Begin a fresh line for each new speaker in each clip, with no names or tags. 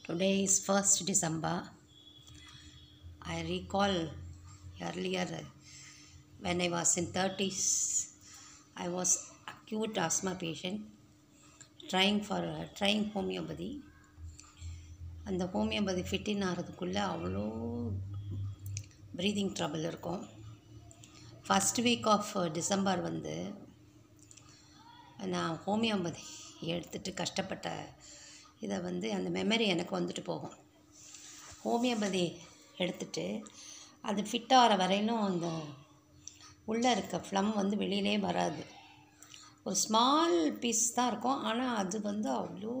Today is 1st December. I recall earlier when I was in 30s, I was acute asthma patient trying for trying homeopathy. அந்த homeopathy ஃபிட்டின் ஆகிறதுக்குள்ளே அவ்வளோ breathing trouble இருக்கும் first week of December வந்து நான் homeopathy எடுத்துகிட்டு கஷ்டப்பட்ட இதை வந்து அந்த மெமரி எனக்கு வந்துட்டு போகும் ஹோமியோபதி எடுத்துட்டு அது ஃபிட் ஆகிற வரையிலும் அந்த உள்ளே இருக்க ஃப்ளம் வந்து வெளியிலே வராது ஒரு ஸ்மால் பீஸ் தான் இருக்கும் ஆனால் அது வந்து அவ்வளோ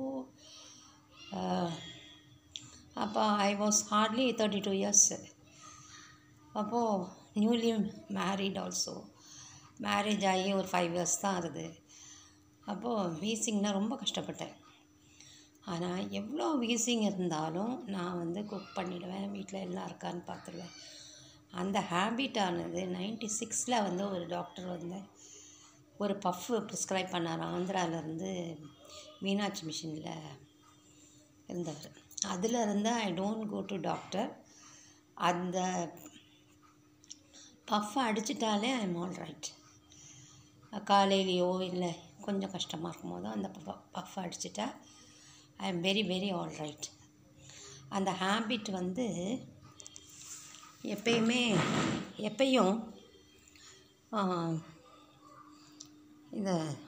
அப்போ I was hardly thirty two years அப்போது நியூலி மேரிட் ஆல்சோ மேரேஜ் ஆகி ஒரு ஃபைவ் இயர்ஸ் தான் ஆகுது அப்போது வீசிங்னா ரொம்ப கஷ்டப்பட்டேன் ஆனால் எவ்வளோ வீசிங் இருந்தாலும் நான் வந்து குக் பண்ணிடுவேன் வீட்டில் எல்லாம் இருக்கான்னு பார்த்துருவேன் அந்த ஹேபிட் ஆனது நைன்டி சிக்ஸில் வந்து ஒரு டாக்டர் வந்து ஒரு பஃப்பு ப்ரிஸ்கிரைப் பண்ணார் ஆந்திராவிலேருந்து மீனாட்சி மிஷினில் இருந்தவர் அதில் இருந்து I don't go to doctor அந்த பஃப் அடிச்சிட்டாலே ஐ எம் ஆல் ரைட் காலையிலையோ இல்லை கொஞ்சம் கஷ்டமாக இருக்கும் போதோ அந்த பஃப் அடிச்சிட்டா I am very very all right அந்த ஹேபிட் வந்து எப்பயுமே எப்பயும் இந்த